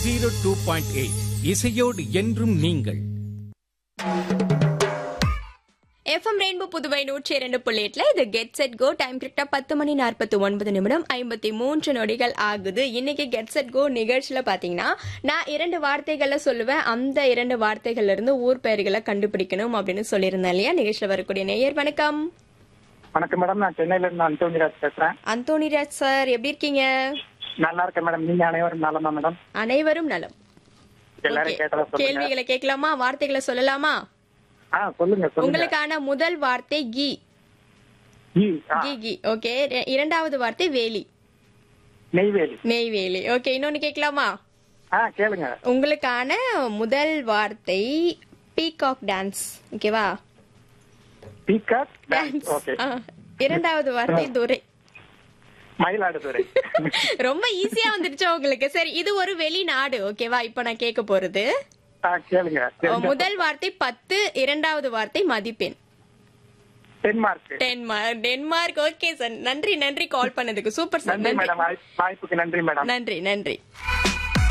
Zero two point eight இசையோடு என்றும் நீங்கள் எஃப்எம் ரெயின்போ புதுவை நூற்றி இரண்டு புள்ளி எட்டுல இது கெட் செட் கோ டைம் கரெக்டா பத்து மணி நாற்பத்தி ஒன்பது நிமிடம் ஐம்பத்தி மூன்று நொடிகள் ஆகுது இன்னைக்கு கெட் செட் கோ நிகழ்ச்சியில பாத்தீங்கன்னா நான் இரண்டு வார்த்தைகளை சொல்லுவேன் அந்த இரண்டு வார்த்தைகள்ல இருந்து ஊர் பெயர்களை கண்டுபிடிக்கணும் அப்படின்னு சொல்லியிருந்தேன் இல்லையா நிகழ்ச்சியில வரக்கூடிய நேயர் வணக்கம் வணக்கம் மேடம் நான் சென்னையில இருந்து அந்தோனிராஜ் பேசுறேன் அந்தோனிராஜ் சார் எப்படி இருக்கீங்க நல்லா இருக்கேன் மேடம் நீங்க அனைவரும் நலமா மேடம் அனைவரும் நலம் எல்லாரும் Okay. கேட்டதா சொல்லுங்க கேள்விகளை கேட்கலாமா வார்த்தைகளை சொல்லலாமா ஆ சொல்லுங்க சொல்லுங்க உங்களுக்கான முதல் வார்த்தை கி ஈ, ஆ, கி கி ஓகே இரண்டாவது வார்த்தை வேலி நெய்வேலி நெய்வேலி ஓகே இன்னொன்னு கேட்கலாமா ஆ கேளுங்க உங்களுக்கான முதல் வார்த்தை பீகாக் டான்ஸ் ஓகேவா பீகாக் டான்ஸ் ஓகே இரண்டாவது வார்த்தை துரை மயிலாடுதுறை ரொம்ப ஈஸியா வந்துருச்சு உங்களுக்கு சரி இது ஒரு வெளிநாடு ஓகேவா இப்ப நான் கேட்க போறது ஆ கேளுங்க முதல் வார்த்தை பத்து இரண்டாவது வார்த்தை மதிப்பெண் Denmark Denmark Denmark okay sir நன்றி நன்றி கால் பண்ணதுக்கு சூப்பர் சார் நன்றி நன்றி மேடம் வாய்ப்புக்கு நன்றி மேடம் நன்றி நன்றி